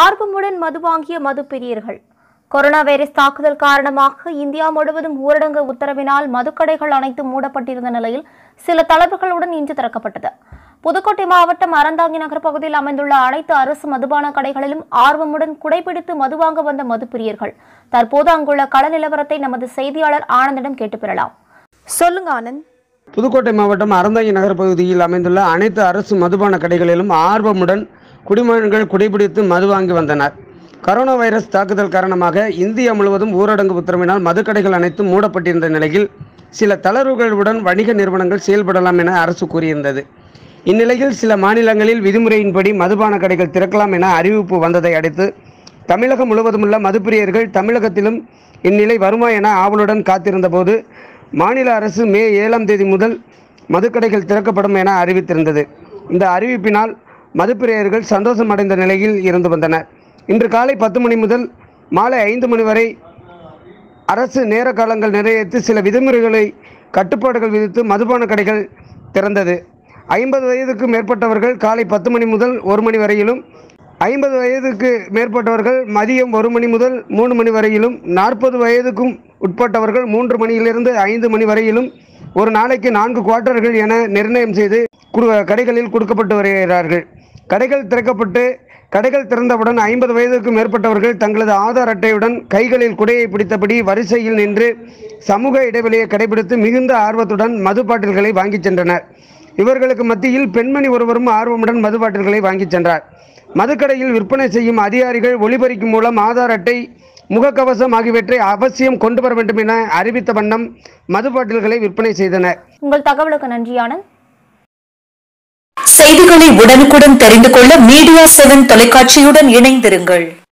ஆர்வமுடன் மது வாங்கிய மது பிரியர்கள் கொரோனா வைரஸ் தாக்குதல் காரணமாக இந்தியா முழுவதும் ஊரடங்கு உத்தரவினால் மதுக்கடைகள் அனைத்தும் மூடப்பட்டிருந்த நிலையில் சில தளர்வுகளுடன் இன்று திறக்கப்பட்டது புதுக்கோட்டை மாவட்டம் அறந்தாங்கி நகர் பகுதியில் அமைந்துள்ள அனைத்து அரசு மதுபான கடைகளிலும் ஆர்வமுடன் குடைபிடித்து மது வாங்க வந்த மது பிரியர்கள் தற்போது அங்குள்ள கள நிலவரத்தை நமது செய்தியாளர் ஆனந்திடம் கேட்டு பெறலாம் சொல்லுங்க ஆனந்த் புதுக்கோட்டை மாவட்டம் அறந்தாங்கி நகர் பகுதியில் அமைந்துள்ள அனைத்து அரசு மதுபான கடைகளிலும் ஆர்வமுடன் குடிமகன்கள் குடிபிடித்து மது வாங்கி வந்தனர் கரோனா வைரஸ் தாக்குதல் காரணமாக இந்தியா முழுவதும் ஊரடங்கு உத்தரவினால் மதுக்கடைகள் அனைத்தும் மூடப்பட்டிருந்த நிலையில் சில தளர்வுகளுடன் வணிக நிறுவனங்கள் செயல்படலாம் என அரசு கூறியிருந்தது இந்நிலையில் சில மாநிலங்களில் விதிமுறையின்படி மதுபான கடைகள் திறக்கலாம் என அறிவிப்பு வந்ததை அடுத்து தமிழகம் முழுவதுமுள்ள மதுப்பிரியர்கள் தமிழகத்திலும் இந்நிலை வருமா என ஆவலுடன் காத்திருந்தபோது மாநில அரசு மே ஏழாம் தேதி முதல் மதுக்கடைகள் திறக்கப்படும் என அறிவித்திருந்தது இந்த அறிவிப்பினால் மதுப்பிரியர்கள் சந்தோஷம் அடைந்த நிலையில் இருந்து வந்தனர் இன்று காலை பத்து மணி முதல் மாலை ஐந்து மணி வரை அரசு நேர காலங்கள் நிறைவேற்றி சில விதிமுறைகளை கட்டுப்பாடுகள் விதித்து மதுபான கடைகள் திறந்தது ஐம்பது வயதுக்கு மேற்பட்டவர்கள் காலை பத்து மணி முதல் ஒரு மணி வரையிலும் ஐம்பது வயதுக்கு மேற்பட்டவர்கள் மதியம் ஒரு மணி முதல் மூணு மணி வரையிலும் நாற்பது வயதுக்கும் உட்பட்டவர்கள் மூன்று மணியிலிருந்து ஐந்து மணி வரையிலும் ஒரு நாளைக்கு நான்கு குவார்ட்டர்கள் என நிர்ணயம் செய்து குடு- கடைகளில் கொடுக்கப்பட்டு வருகிறார்கள் கடைகள் திறக்கப்பட்டு கடைகள் திறந்தவுடன் ஐம்பது வயதுக்கு மேற்பட்டவர்கள் தங்களது ஆதார் அட்டையுடன் கைகளில் குடையை பிடித்தபடி வரிசையில் நின்று சமூக இடைவெளியை கடைபிடித்து மிகுந்த ஆர்வத்துடன் மது பாட்டில்களை வாங்கிச் சென்றனர் இவர்களுக்கு மத்தியில் பெண்மணி ஒருவரும் ஆர்வமுடன் மது பாட்டில்களை வாங்கிச் சென்றார் மதுக்கடையில் விற்பனை செய்யும் அதிகாரிகள் ஒளிபரிக்கும் மூலம் ஆதார் அட்டை முகக்கவசம் ஆகியவற்றை அவசியம் கொண்டு வர வேண்டும் என அறிவித்த வண்ணம் மது பாட்டில்களை விற்பனை செய்தனர் உங்கள் தகவலுக்கு நன்றி ஆனந்த் செய்திகளை உடனுக்குடன் தெரிந்து கொள்ள மீடியா செவன் தொலைக்காட்சியுடன் இணைந்திருங்கள்